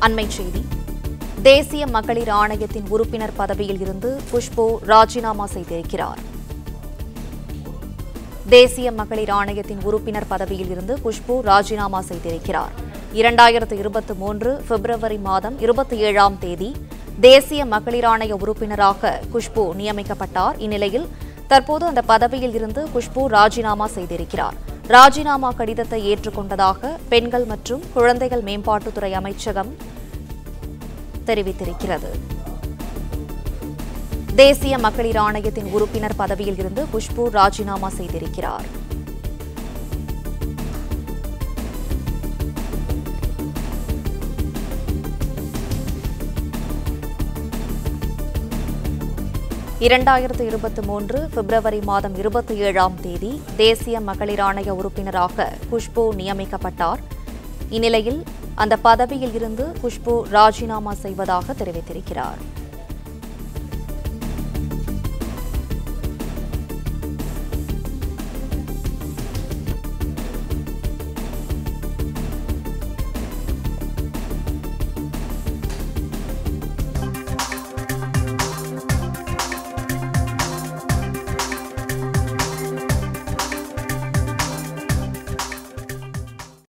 அண்மைச் செய்தி தேசிய மகளிர் ஆணையத்தின் உறுப்பினர் பதவியில் இருந்து குஷ்பு ராஜினாமா செய்திருக்கிறார் தேசிய மகளிர் ஆணையத்தின் உறுப்பினர் பதவியில் இருந்து குஷ்பு ராஜினாமா செய்திருக்கிறார் இரண்டாயிரத்து இருபத்தி மூன்று பிப்ரவரி மாதம் இருபத்தி ஏழாம் தேதி தேசிய மகளிர் ஆணைய உறுப்பினராக குஷ்பு நியமிக்கப்பட்டார் இந்நிலையில் தற்போது அந்த பதவியில் இருந்து குஷ்பு ராஜினாமா செய்திருக்கிறார் ராஜினாமா கடிதத்தை ஏற்றுக்கொண்டதாக பெண்கள் மற்றும் குழந்தைகள் மேம்பாட்டுத்துறை அமைச்சகம் தெரிவித்திருக்கிறது தேசிய மகளிர் ஆணையத்தின் உறுப்பினர் பதவியில் இருந்து குஷ்பு ராஜினாமா செய்திருக்கிறார் இரண்டாயிரத்து இருபத்தி மூன்று பிப்ரவரி மாதம் இருபத்தி ஏழாம் தேதி தேசிய மகளிர் ஆணைய உறுப்பினராக குஷ்பு நியமிக்கப்பட்டார் இந்நிலையில் அந்த பதவியில் இருந்து குஷ்பு ராஜினாமா செய்வதாக தெரிவித்திருக்கிறார்